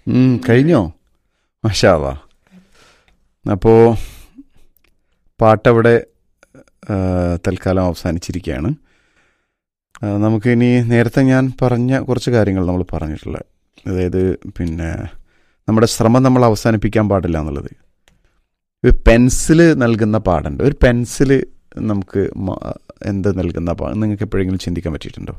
ഉം, കഴിഞ്ഞോ മഷാവാ അപ്പോൾ പാട്ടവിടെ ആ, തൽക്കാലം അവസാനിച്ചിരിക്കുകയാണ് ആ, നമുക്കിനി നേരത്തെ ഞാൻ പറഞ്ഞ കുറച്ച് കാര്യങ്ങൾ നമ്മൾ പറഞ്ഞിട്ടുള്ളത് അതായത് പിന്നെ നമ്മുടെ ശ്രമം നമ്മൾ അവസാനിപ്പിക്കാൻ പാടില്ല എന്നുള്ളത് ഒരു പെൻസിൽ നൽകുന്ന പാടുണ്ട് ഒരു പെൻസിൽ നമുക്ക് മ- എന്ത് നൽകുന്ന പാ നിങ്ങൾക്ക് എപ്പോഴെങ്കിലും ചിന്തിക്കാൻ പറ്റിയിട്ടുണ്ടോ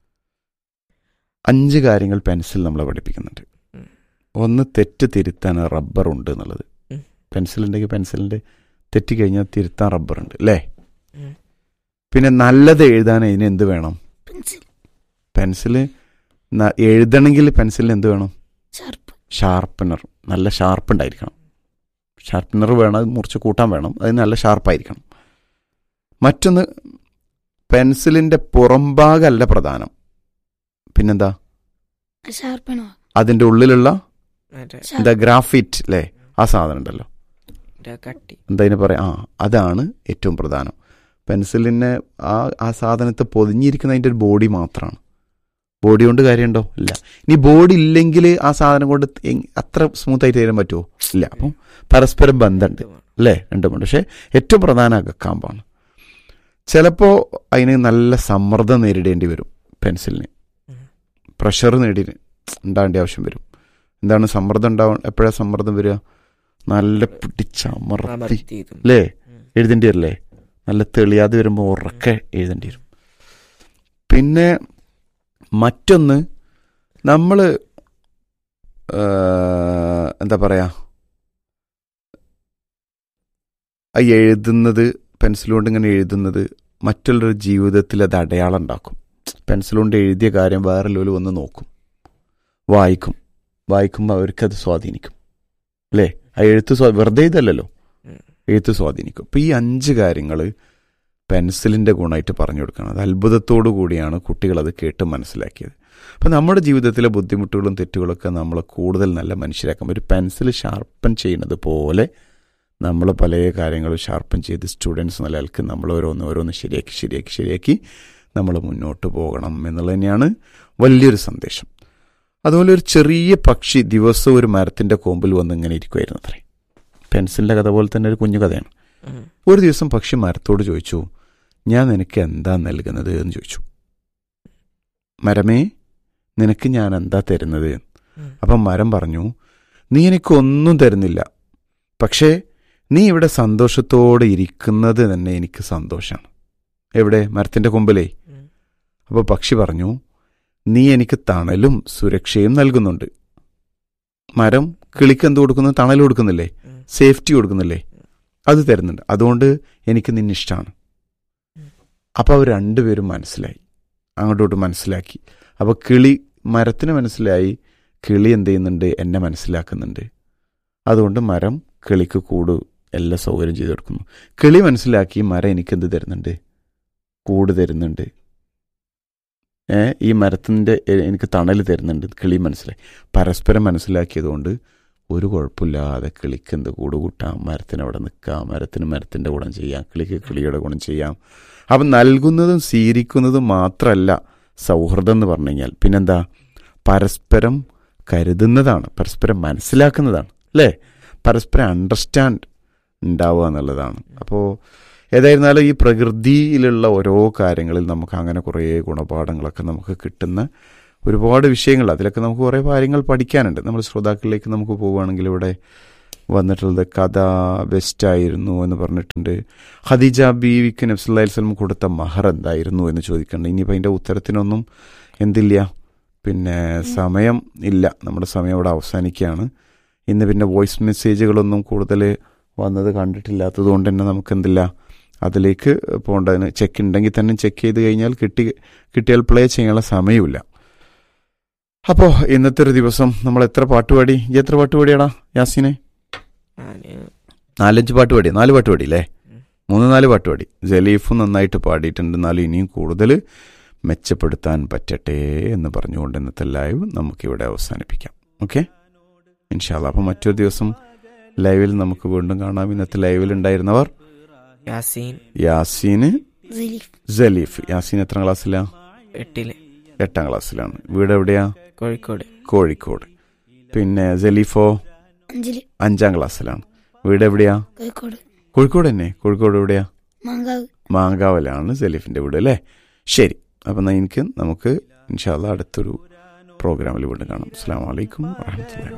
അഞ്ച് കാര്യങ്ങൾ പെൻസിൽ നമ്മളെ പഠിപ്പിക്കുന്നുണ്ട് ഉം. ഒന്ന് തെറ്റ് തിരുത്താൻ റബ്ബർ ഉണ്ട് എന്നുള്ളത് ഉം. പെൻസിൽ ഉണ്ടെങ്കിൽ പെൻസിലിന്റെ തെറ്റ് കഴിഞ്ഞാൽ തിരുത്താൻ റബ്ബർ ഉണ്ട് അല്ലേ ഉം. പിന്നെ നല്ലത് എഴുതാൻ അതിന് എന്ത് വേണം പെൻസിൽ പെൻസിൽ എഴുതണമെങ്കിൽ പെൻസിലിന് എന്ത് വേണം ഷാർപ്പ് ഷാർപ്പനർ നല്ല ഷാർപ്പ് ഉണ്ടായിരിക്കണം ഷാർപ്പനർ വേണം അത് മുറിച്ച് കൂട്ടാൻ വേണം അത് നല്ല ഷാർപ്പായിരിക്കണം മറ്റൊന്ന് പെൻസിലിന്റെ പുറംഭാഗമല്ല പ്രധാനം പിന്നെന്താ ഷാർപ്പണോ അതിന്റെ ഉള്ളിലുള്ള മറ്റേ എന്താ ഗ്രാഫിറ്റ് അല്ലേ ആ സാധനം ഉണ്ടല്ലോ ഇതാ കട്ടി എന്താ ഇതിന് പറയാം ആ അതാണ് ഏറ്റവും പ്രധാനം പെൻസിലിന് ആ ആ സാധനത്തെ പൊതിഞ്ഞിരിക്കുന്ന അതിൻ്റെ ഒരു ബോഡി മാത്രമാണ് ബോഡി കൊണ്ട് കാര്യമുണ്ടോ ഇല്ല ഇനി ബോഡി ഇല്ലെങ്കിൽ ആ സാധനം കൊണ്ട് എങ്- അത്ര സ്മൂത്ത് ആയിട്ട് തരാൻ പറ്റുമോ ഇല്ല അപ്പം പരസ്പരം ബന്ധമുണ്ട് അല്ലേ രണ്ടുമുണ്ട് പക്ഷേ ഏറ്റവും പ്രധാന കാമ്പാണ് ചിലപ്പോൾ അതിന് നല്ല സമ്മർദ്ദം നേരിടേണ്ടി വരും പെൻസിലിന് ഉം. പ്രഷർ നേടി ഉണ്ടാവേണ്ട ആവശ്യം വരും എന്താണ് സമ്മർദ്ദം ഉണ്ടാവാൻ എപ്പോഴാണ് സമ്മർദ്ദം വരിക നല്ല പിടിച്ചമർത്തി അമർത്തിയതും അല്ലേ ഉം. എഴുതേണ്ടി വരില്ലേ നല്ല തെളിയാതെ വരുമ്പോൾ ഉറക്കെ എഴുതേണ്ടി വരും പിന്നെ മറ്റൊന്ന് നമ്മൾ എന്താ പറയാ ആ എഴുതുന്നത് പെൻസിൽ കൊണ്ട് ഇങ്ങനെ എഴുതുന്നത് മറ്റുള്ളൊരു ജീവിതത്തിൽ അത് അടയാളം ഉണ്ടാക്കും പെൻസിൽ കൊണ്ട് എഴുതിയ കാര്യം വേറെ ലോല് വന്ന് നോക്കും വായിക്കും വായിക്കുമ്പോൾ അവർക്കത് സ്വാധീനിക്കും അല്ലേ ആ എഴുത്ത് സ്വാ വെറുതെ ഇതല്ലല്ലോ ഉം. എഴുത്ത് സ്വാധീനിക്കും അപ്പം ഈ അഞ്ച് കാര്യങ്ങൾ പെൻസിലിൻ്റെ ഗുണമായിട്ട് പറഞ്ഞു കൊടുക്കണം അത് അത്ഭുതത്തോടു കൂടിയാണ് കുട്ടികൾ അത് കേട്ട് മനസ്സിലാക്കിയത് അപ്പം നമ്മുടെ ജീവിതത്തിലെ ബുദ്ധിമുട്ടുകളും തെറ്റുകളൊക്കെ നമ്മൾ കൂടുതൽ നല്ല മനുഷ്യരാക്കാം ഒരു പെൻസിൽ ഷാർപ്പൻ ചെയ്യുന്നത് പോലെ നമ്മൾ പല കാര്യങ്ങളും ഷാർപ്പൻ ചെയ്ത് സ്റ്റുഡൻസ് നിലനിൽക്ക് നമ്മൾ ഓരോന്ന് ഓരോന്ന് ശരിയാക്കി ശരിയാക്കി ശരിയാക്കി നമ്മൾ മുന്നോട്ട് പോകണം എന്നുള്ളത് തന്നെയാണ് വലിയൊരു സന്ദേശം അതുപോലെ ഒരു ചെറിയ പക്ഷി ദിവസവും ഒരു മരത്തിൻ്റെ കൊമ്പിൽ വന്ന് ഇങ്ങനെ ഇരിക്കുമായിരുന്നു അത്രേ പെൻസിലിൻ്റെ കഥ പോലെ തന്നെ ഒരു കുഞ്ഞു കഥയാണ് ഉം. ഒരു ദിവസം പക്ഷി മരത്തോട് ചോദിച്ചു ഞാൻ നിനക്ക് എന്താ നൽകുന്നത് എന്ന് ചോദിച്ചു മരമേ നിനക്ക് ഞാൻ എന്താ തരുന്നത് ഉം. അപ്പം മരം പറഞ്ഞു നീ എനിക്കൊന്നും തരുന്നില്ല പക്ഷേ നീ ഇവിടെ സന്തോഷത്തോടെ ഇരിക്കുന്നത് തന്നെ എനിക്ക് സന്തോഷമാണ് എവിടെ മരത്തിന്റെ കൊമ്പിലേ ഉം. അപ്പോൾ പക്ഷി പറഞ്ഞു നീ എനിക്ക് തണലും സുരക്ഷയും നൽകുന്നുണ്ട് മരം കിളിക്ക് എന്ത് കൊടുക്കുന്നു തണൽ കൊടുക്കുന്നില്ലേ ഉം. സേഫ്റ്റി കൊടുക്കുന്നില്ലേ അത് തരുന്നുണ്ട് അതുകൊണ്ട് എനിക്ക് നിന്നെ ഇഷ്ടമാണ് ഉം. അപ്പോൾ അവർ രണ്ടുപേരും മനസ്സിലായി അങ്ങോട്ടോട്ട് മനസ്സിലാക്കി അപ്പോൾ കിളി മരത്തിന് മനസ്സിലായി കിളി എന്ത് ചെയ്യുന്നുണ്ട് എന്നെ മനസ്സിലാക്കുന്നുണ്ട് അതുകൊണ്ട് മരം കിളിക്ക് കൂട് എല്ലാ സൗകര്യം ചെയ്തു കൊടുക്കുന്നു കിളി മനസ്സിലാക്കി മരം എനിക്ക് എന്ത് തരുന്നുണ്ട് കൂട് തരുന്നുണ്ട് ഏ ഈ മരത്തിൻ്റെ എനിക്ക് തണൽ തരുന്നുണ്ട് കിളി മനസ്സിലായി പരസ്പരം മനസ്സിലാക്കിയതുകൊണ്ട് ഒരു കുഴപ്പമില്ലാതെ കിളിക്ക് എന്ത് കൂട് കൂട്ടാം മരത്തിന് അവിടെ നിൽക്കാം മരത്തിന് മരത്തിൻ്റെ ഗുണം ചെയ്യാം കിളിക്ക് കിളിയുടെ ഗുണം ചെയ്യാം അപ്പം നൽകുന്നതും സ്വീകരിക്കുന്നതും മാത്രമല്ല സൗഹൃദം എന്ന് പറഞ്ഞു കഴിഞ്ഞാൽ പിന്നെന്താ പരസ്പരം കരുതുന്നതാണ് പരസ്പരം മനസ്സിലാക്കുന്നതാണ് അല്ലേ പരസ്പരം അണ്ടർസ്റ്റാൻഡ് ഉണ്ടാവുക എന്നുള്ളതാണ് അപ്പോൾ ഏതായിരുന്നാലും ഈ പ്രകൃതിയിലുള്ള ഓരോ കാര്യങ്ങളിൽ നമുക്ക് അങ്ങനെ കുറേ ഗുണപാഠങ്ങളൊക്കെ നമുക്ക് കിട്ടുന്ന ഒരുപാട് വിഷയങ്ങൾ അതിലൊക്കെ നമുക്ക് കുറേ കാര്യങ്ങൾ പഠിക്കാനുണ്ട് നമ്മൾ ശ്രോതാക്കളിലേക്ക് നമുക്ക് പോവുകയാണെങ്കിൽ ഇവിടെ വന്നിട്ടുള്ളത് കഥ ബെസ്റ്റായിരുന്നു എന്ന് പറഞ്ഞിട്ടുണ്ട് ഖദീജ ബീവിക്ക് നബ്സല്ലാ സ്വലം കൊടുത്ത മഹർ എന്തായിരുന്നു എന്ന് ചോദിക്കുന്നുണ്ട് ഇനിയിപ്പോൾ അതിൻ്റെ ഉത്തരത്തിനൊന്നും എന്തില്ല പിന്നെ സമയം ഇല്ല നമ്മുടെ സമയം ഇവിടെ അവസാനിക്കുകയാണ് ഇന്ന് പിന്നെ വോയിസ് മെസ്സേജുകളൊന്നും കൂടുതൽ വന്നത് കണ്ടിട്ടില്ലാത്തത് കൊണ്ട് തന്നെ നമുക്ക് എന്തില്ല അതിലേക്ക് പോകേണ്ടതിന് ചെക്ക് ഉണ്ടെങ്കിൽ തന്നെ ചെക്ക് ചെയ്ത് കഴിഞ്ഞാൽ കിട്ടി കിട്ടിയാൽ പ്ലേ ചെയ്യാനുള്ള സമയമില്ല അപ്പോൾ ഇന്നത്തെ ഒരു ദിവസം നമ്മൾ എത്ര പാട്ട് പാടി ഈ എത്ര പാട്ട് പാടിയാടാ യാസിനെ ഞാന് നാലഞ്ച് പാട്ട് പാടി നാല് പാട്ട് പാടി അല്ലേ ഉം. മൂന്ന് നാല് പാട്ട് പാടി ജലീഫും നന്നായിട്ട് പാടിയിട്ടുണ്ട് എന്നാലും ഇനിയും കൂടുതൽ മെച്ചപ്പെടുത്താൻ പറ്റട്ടെ എന്ന് പറഞ്ഞുകൊണ്ട് ഇന്നത്തെ ലൈവ് നമുക്കിവിടെ അവസാനിപ്പിക്കാം ഓക്കെ ഇൻഷാല്ല അപ്പം മറ്റൊരു ദിവസം ലൈവിൽ നമുക്ക് വീണ്ടും കാണാം ഇന്നത്തെ ലൈവിൽ ഉണ്ടായിരുന്നവർ യാസീൻ യാസീന് സലീഫ് ജലീഫ് യാസീൻ എത്ര ക്ലാസ്സിലാണ് എട്ടില് എട്ടാം ക്ലാസ്സിലാണ് വീട് എവിടെയാ കോഴിക്കോട് കോഴിക്കോട് പിന്നെ ജലീഫോ അഞ്ചില് അഞ്ചാം ക്ലാസ്സിലാണ് വീട് എവിടെയാ കോഴിക്കോട് കോഴിക്കോട് തന്നെ കോഴിക്കോട് എവിടെയാ മാങ്കാവ് മാങ്കാവലാണ് ജലീഫിന്റെ വീട് അല്ലേ ശരി അപ്പം എന്നാ എനിക്ക് നമുക്ക് ഇൻഷാല്ല അടുത്തൊരു പ്രോഗ്രാമിൽ വീണ്ടും കാണാം അസ്സാം വലൈക്കും വാഹമത്തുള്ള